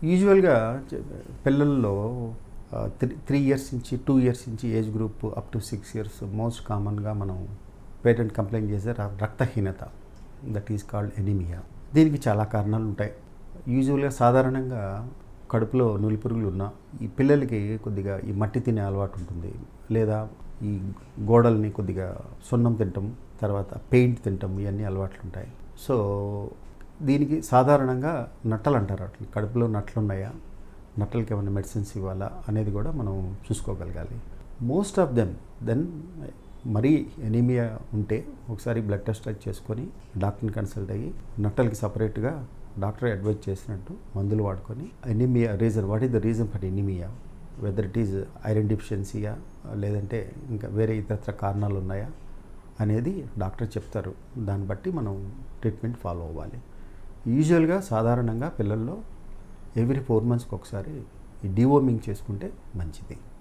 యూజువల్గా చె- పిల్లల్లో త్రీ త్రీ ఇయర్స్ నుంచి టూ ఇయర్స్ నుంచి age group up to six years most కామన్గా మనం పేరెంట్ కంప్లైంట్ చేసే ర- రక్తహీనత దట్ ఈస్ కాల్డ్ ఎనిమియా దీనికి చాలా కారణాలు ఉంటాయి యూజువల్గా సాధారణంగా కడుపులో నులిపురుగులు ఉన్న ఈ పిల్లలకి కొద్దిగా ఈ మట్టి తినే అలవాటు ఉంటుంది లేదా ఈ గోడల్ని కొద్దిగా సున్నం తింటాం తర్వాత పెయింట్ తింటాం ఇవన్నీ అలవాట్లు ఉంటాయి సో దీనికి సాధారణంగా నట్టలు అంటారు అట్లా కడుపులో నట్లు ఉన్నాయా నట్టలకి ఏమైనా మెడిసిన్స్ ఇవ్వాలా అనేది కూడా మనం చూసుకోగలగాలి మోస్ట్ ఆఫ్ దెమ్ దెన్ మరీ ఎనీమియా ఉంటే ఒకసారి బ్లడ్ టెస్ట్ చేసుకొని డాక్టర్ని కన్సల్ట్ అయ్యి నట్టలకి సపరేట్గా డాక్టర్ అడ్వైజ్ చేసినట్టు మందులు వాడుకొని anaemia reason what is the reason for anaemia whether it is iron డిఫిషియన్సీయా లేదంటే ఇంకా వేరే ఇతరత్ర కారణాలు ఉన్నాయా అనేది డాక్టర్ చెప్తారు దాన్ని బట్టి మనం ట్రీట్మెంట్ ఫాలో అవ్వాలి యూజువల్గా సాధారణంగా పిల్లల్లో ఎవ్రీ ఫోర్ మంత్స్కి ఒకసారి ఈ డివోమింగ్ చేసుకుంటే మంచిది